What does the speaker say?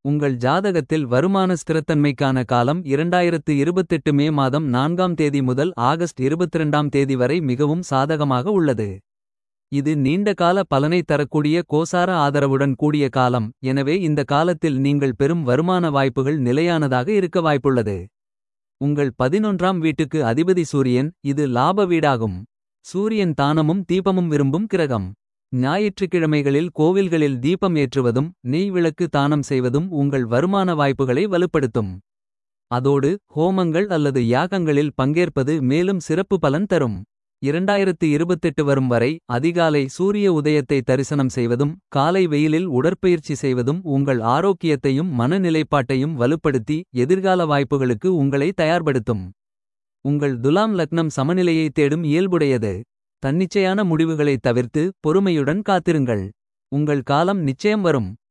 உங்கள் ஜாதகத்தில் வருமான ஸ்திரத்தன்மைக்கான காலம் 2028 மே மாதம் நான்காம் தேதி முதல் ஆகஸ்ட் 22ஆம் தேதி வரை மிகவும் சாதகமாக உள்ளது. இது நீண்ட கால பலனை தரக்கூடிய கோசார ஆதரவுடன் கூடிய காலம். எனவே இந்த காலத்தில் நீங்கள் பெறும் வருமான வாய்ப்புகள் நிலையானதாக இருக்க வாய்ப்புள்ளது. உங்கள் பதினொன்றாம் வீட்டுக்கு அதிபதி சூரியன் இது லாப வீடாகும். சூரியன் தானமும் தீபமும் விரும்பும் கிரகம். ஞாயிற்றுக்கிழமைகளில் கோவில்களில் தீபம் ஏற்றுவதும் நெய் விளக்கு தானம் செய்வதும் உங்கள் வருமான வாய்ப்புகளை வலுப்படுத்தும். அதோடு ஹோமங்கள் அல்லது யாகங்களில் பங்கேற்பது மேலும் சிறப்பு பலன் தரும். 2028 வரும் வரை அதிகாலை சூரிய உதயத்தை தரிசனம் செய்வதும். காலை வெயிலில் உடற்பயிற்சி செய்வதும் உங்கள் ஆரோக்கியத்தையும் மனநிலைப்பாட்டையும் வலுப்படுத்தி. எதிர்கால வாய்ப்புகளுக்கு உங்களை தயார்படுத்தும். உங்கள் துலாம் லக்னம் சமநிலையை தேடும் இயல்புடையது. தன்னிச்சையான முடிவுகளைத் தவிர்த்து பொறுமையுடன் காத்திருங்கள். உங்கள் காலம் நிச்சயம் வரும்.